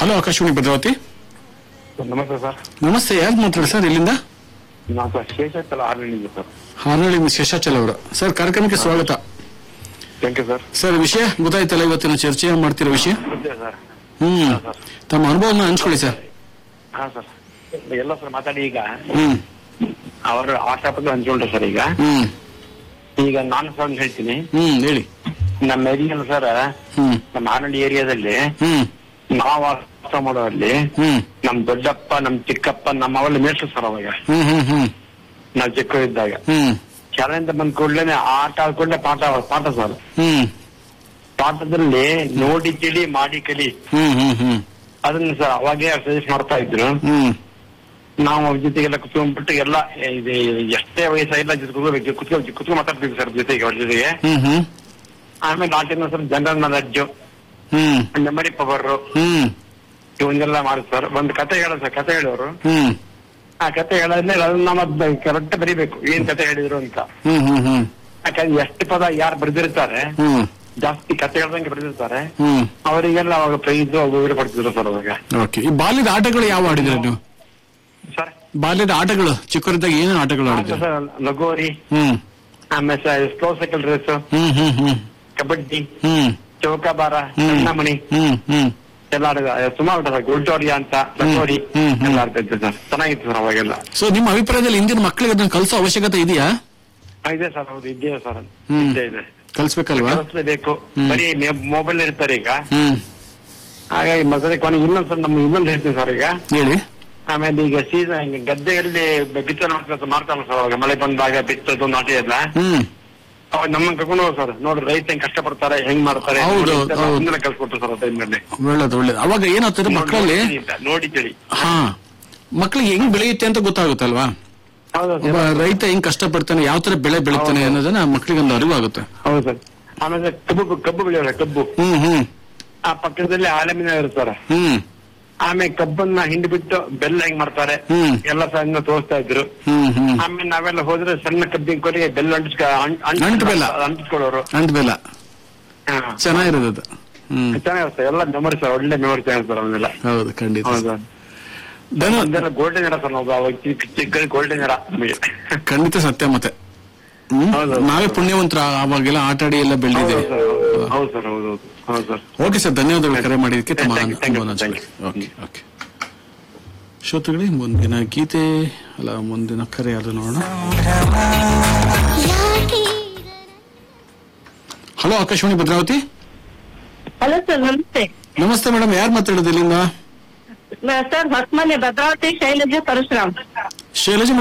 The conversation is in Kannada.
ಹಲೋ ಆಕಾಶವಾಣಿ ಭದ್ರಾವತಿ ನಮಸ್ತೆ ಸರ್ ನಮಸ್ತೆ ಯಾರು ಮಾತಾಡಿ ಸರ್ ಇಲ್ಲಿಂದ ನಾನು ಸರ್ ಶೇಷಾಚಲ ಆರ್ನಿಂದ ಸರ್ ಹಾನಳ್ಳಿ ಶೇಷಾಚಲ ಅವರು ಸರ್ ಕಾರ್ಯಕ್ರಮಕ್ಕೆ ಸ್ವಾಗತ ಥ್ಯಾಂಕ್ ಯು ಸರ್ ಸರ್ ವಿಷಯ ಗೊತ್ತಾಯ್ತಲ್ಲ ಇವತ್ತಿನ ಚರ್ಚೆ ಮಾಡ್ತಿರೋ ವಿಷಯ ಇದೆ ಸರ್ ಹ್ಮ್ ತಮ್ಮ ಅನುಭವನ ಹಂಚ್ಕೊಳ್ಳಿ ಸರ್ ಹಾ ಸರ್ ಎಲ್ಲ ಸರ್ ಮಾತಾಡಿ ಈಗ ಹ್ಮ್ ಅವರು ಆಶಾಪದ ಹಂಚ್ಕೊಂಡ್ರು ಸರ್ ಈಗ ಹ್ಮ್ ಈಗ ನಾನು ಸರ್ ಒಂದ್ ಹೇಳ್ತೀನಿ ಹ್ಮ್ ಹೇಳಿ ನಮ್ಮ ಏರಿಯಾ ಸರ್ ಹ್ಮ್ ನಮ್ಮ ಆನಳ್ಳಿ ಏರಿಯಾದಲ್ಲಿ ಹ್ಮ್ ನಾವು ವಾಸ ಮಾಡೋಲ್ಲಿ ಹ್ಮ್ ನಮ್ ದೊಡ್ಡಪ್ಪ ನಮ್ ಚಿಕ್ಕಪ್ಪ ನಮ್ಮ ಅವಲ್ಲಿ ಮೇಷ್ಟ್ರು ಸರ್ ಅವಾಗ ಹ್ಮ್ ಹ್ಮ್ ಹ್ಮ್ ನಾವು ಚಿಕ್ಕ ಇದ್ದಾಗ ಹ್ಮ್ ಶಾಲೆಯಿಂದ ಬಂದ್ ಕೂಡ್ಲೇನೆ ಆಟ ಆಡ್ಕೊಂಡೆ ಪಾಠ ಪಾಠ ಸರ್ ಹ್ಮ್ ಪಾಠದಲ್ಲಿ ನೋಡಿ ತಿಳಿ ಮಾಡಿ ಕಲಿ ಹ್ಮ್ ಹ್ಮ್ ಹ್ಮ್ ಅದನ್ನ ಸರ್ ಅವಾಗೇ ಸಜೆಸ್ಟ್ ಮಾಡ್ತಾ ಇದ್ರು ಹ್ಮ್ ನಾವು ಅವ್ರ ಜೊತೆಗೆಲ್ಲ ಕುತ್ಕೊಂಡ್ಬಿಟ್ಟು ಎಲ್ಲ ಇದು ಎಷ್ಟೇ ವಯಸ್ಸಾಗಿಲ್ಲ ಜೊತೆ ಕುತ್ಕೋಬೇಕು ಕುತ್ಕೊ ಕುತ್ಕೊಂಡು ಮಾತಾಡ್ತೀವಿ ಸರ್ ಜೊತೆಗೆ ಅವ್ರ ಜೊತೆಗೆ ಹ್ಮ್ ಹ್ಮ್ ಆಮೇಲೆ ಆಟಿನ ಸರ್ ಜನರಲ್ ನಾಲೆಡ್ಜ್ ಹ್ಮ್ ಮೆಮರಿ ಪವರ್ ಹ್ಮ್ ಇವನ್ನೆಲ್ಲ ಮಾಡಿ ಸರ್ ಒಂದ್ ಕತೆ ಹೇಳ ಸರ್ ಕತೆ ಹೇಳೋರು ಹ್ಮ್ ಆ ಕತೆ ಹೇಳಾದ್ಮೇಲೆ ಅದನ್ನ ಮತ್ತೆ ಕರೆಕ್ಟ್ ಬರಿಬೇಕು ಏನ್ ಕತೆ ಹೇಳಿದ್ರು ಅಂತ ಹ್ಮ್ ಹ್ಮ್ ಹ್ಮ್ ಯಾಕಂದ್ರೆ ಎಷ್ಟು ಪದ ಯಾರು ಬರೆದಿರ್ತಾರೆ ಹ್ಮ್ ಜಾಸ್ತಿ ಕತೆ ಹೇಳ್ದಂಗೆ ಬರೆದಿರ್ತಾರೆ ಹ್ಮ್ ಅವರಿಗೆಲ್ಲ ಅವಾಗ ಪ್ರೈಸ್ ಅವು ಪಡ್ತಿದ್ರು ಸರ್ ಅವಾಗ ಓಕೆ ಈ ಬಾಲ್ಯದ ಆಟಗಳು ಯಾವ ಆಡಿದ್ರೆ ನೀವು ಸರ್ ಬಾಲ್ಯದ ಆಟಗಳು ಚಿಕ್ಕವರಿದ್ದಾಗ ಏನೇನು ಆಟಗಳು ಆಡಿದ್ರೆ ಸರ್ ಲಗೋರಿ ಹ್ಮ್ ಆಮೇಲೆ ಸ್ಲೋ ಸೈಕಲ್ ರೇಸ್ ಹ್ಮ್ ಹ್ಮ್ ಹ್ಮ್ ಕಬಡ್ಡಿ ಹ್ಮ್ ಚೌಕಾಬಾರ ಹ್ಮ್ ಸಣ್ಣಮಣಿ ಹ್ಮ್ ಹ್ಮ್ ಎಲ್ಲ ಆಡಿದ ಸುಮಾರು ಆಟ ಸರ್ ಗುಲ್ಟೋರಿಯಾ ಅಂತ ಲಗೋರಿ ಹ್ಮ್, ಹ್ಮ್. ಎಲ್ಲ ಆಡ್ತಾ ಇದ್ದೆ ಸರ್ ಚೆನ್ನಾಗಿತ್ತು ಸರ್ ಅವಾಗೆಲ್ಲ ಸೊ ನಿಮ್ಮ ಅಭಿಪ್ರಾಯದಲ್ಲಿ ಇಂದಿನ ಮಕ್ಕಳಿಗೆ ಅದನ್ನ ಕಲಿಸೋ ಅವಶ್ಯಕತೆ ಇದೆಯಾ ಆ, ಇದೆ ಸರ್ ಹೌದು ಇದೆಯಾ ಸರ್ ಹ್ಮ್. ಇದೆ ಇದೆ ಕಲಿಸ್ಬೇಕಲ್ವಾ ಕಲಿಸ್ಲೇಬೇಕು ಹ್ಮ್. ಬರೀ ಮೊಬೈಲ್ ಇರ್ತಾರೆ ಈಗ ಹ್ಮ್ ಹಾಗಾಗಿ ಮತ್ತೆ ಕೊನೆ ಇನ್ನೊಂದ್ ಸರ್ ನಮ್ಮ ಇನ್ನೊಂದು ಹೇಳ್ತೀನಿ ಸರ್ ಈಗ ಹೇಳಿ ಆಮೇಲೆ ಈಗ ಸೀಸನ್ ಗದ್ದೆಯಲ್ಲಿ ಬಿತ್ತನೆ ಮಾಡ್ತಾರೆ ಮಾಡ್ತಾರಲ್ಲ ಸರ್ ಅವಾಗ ಮಳೆ ಬಂದಾಗ ಬಿತ್ತೋದು ನಾಟಿ ಎಲ್ಲ ಹ್ಮ್ ಅವಾಗ ನಮ್ಮನ್ನ ಕರ್ಕೊಂಡು ಹೋಗಿ ಸರ್ ನೋಡ್ರಿ ರೈತ ಹೆಂಗ್ ಕಷ್ಟಪಡ್ತಾರೆ ಹೆಂಗ್ ಮಾಡ್ತಾರೆ ಹೌದು, ನೋಡಿ ಅಂತ ಹೌದು. ಅದನ್ನೆಲ್ಲ ಕಲ್ಸ್ಕೊಟ್ರು ಸರ್ ಆ ಟೈಮ್ನಲ್ಲಿ ಒಳ್ಳೇದು ಒಳ್ಳೇದು ಅವಾಗ ಏನಾಗ್ತದೆ ಮಕ್ಕಳಲ್ಲಿ ನೋಡಿ ತಿಳಿ ಹಾ ಮಕ್ಕಳಿಗೆ ಹೆಂಗ್ ಬೆಳೆಯುತ್ತೆ ಅಂತ ಗೊತ್ತಾಗುತ್ತಲ್ವಾ ಹೌದು ಒಬ್ಬ ಸರ್ ರೈತ ಹೆಂಗ್ ಕಷ್ಟಪಡ್ತಾನೆ ಯಾವ ತರ ಬೆಳೆ ಬೆಳಿತಾನೆ ಹೌದು. ಅನ್ನೋದನ್ನ ಮಕ್ಕಳಿಗೆ ಒಂದು ಅರಿವಾಗುತ್ತೆ ಹೌದು ಸರ್ ಆಮೇಲೆ ಕಬ್ಬು ಕಬ್ಬು ಬೆಳೆಯೋಲ್ಲ ಕಬ್ಬು ಹ್ಮ್ ಹ್ಮ್ ಆ ಪಕ್ಕದಲ್ಲಿ ಆಲಮಿನ ಇರ್ತಾರೆ ಹ್ಮ್ ಆಮೇಲೆ ಕಬ್ಬನ್ನ ಹಿಂಡಿ ಬಿಟ್ಟು ಬೆಲ್ಲ ಹೆಂಗ್ ಮಾಡ್ತಾರೆ ಹ್ಮ್. ಎಲ್ಲ ಸಣ್ಣ ತೋರಿಸ್ತಾ ಇದ್ರು ಹ್ಮ್ ಹ್ಮ್ ಆಮೇಲೆ ನಾವೆಲ್ಲ ಹೋದ್ರೆ ಸಣ್ಣ ಕಬ್ಬಿನ ಕೊನೆಗೆ ಬೆಲ್ಲ ಅಂಟಿಸ್ಕ ಅಂಟು ಬೆಲ್ಲ. ಅಂಟಿಸ್ಕೊಳ್ಳೋರು ಅಂಟ್ ಬೆಲ್ಲ ಹಾ. ಚೆನ್ನಾಗಿರೋದು ಅದು ಹ್ಮ್ ಚೆನ್ನಾಗಿರುತ್ತೆ ಎಲ್ಲ ಮೆಮೊರಿ ಸರ್ ಒಳ್ಳೆ ಮೆಮೊರಿ ಚೆನ್ನಾಗಿರ್ತಾರೆ ಅವನ್ನೆಲ್ಲ ಹೌದು ಖಂಡಿತ ಹೌದು ಧನ್ಯ ಅದೆಲ್ಲ ಗೋಲ್ಡನ್ ಇರ ಸರ್ ನಾವು ಅವಾಗ ಚಿಕ್ಕ ಚಿಕ್ಕ ಗೋಲ್ಡನ್ ಇರ ನಮಗೆ ಖಂಡಿತ ಸತ್ಯ ಮತ್ತೆ ಹ್ಮ್? ಹೌದು. ನಾವೇ ಪುಣ್ಯವಂತರ ಅವಾಗೆಲ್ಲ ಆಟ ಆಡಿ ಎಲ್ಲ ಹೌದು ಬೆಳೆದಿದ್ದೀವಿ ಸರ್ ಹೌದು. ಹೌದು ಸರ್ ಹೌದು ಹೌದು ಹೌದು ಸರ್ ಓಕೆ ಸರ್ ಧನ್ಯವಾದಗಳು ಕರೆ ಮಾಡಿದ್ದಕ್ಕೆ ತಮ್ಮ Thank you, thank you, ಅನುಭವನ thank you. ಓಕೆ ಓಕೆ ಶ್ರೋತೃಗಳೇ ಮುಂದಿನ ಗೀತೆ ಅಲ್ಲ ಮುಂದಿನ ಕರೆ ಯಾರು ನೋಡೋಣ hello Akashvani Bhadravati hello sir ನಮಸ್ತೆ ನಮಸ್ತೆ ಮೇಡಮ್ ಯಾರು ಮಾತಾಡೋದು ಇಲ್ಲಿಂದ ನಾ- ಸರ್ ಹೊಸಮನೆ ಭದ್ರಾವತಿ ಶೈಲಜಾ ಪರಶುರಾಮ್ ಶೈಲಜಾ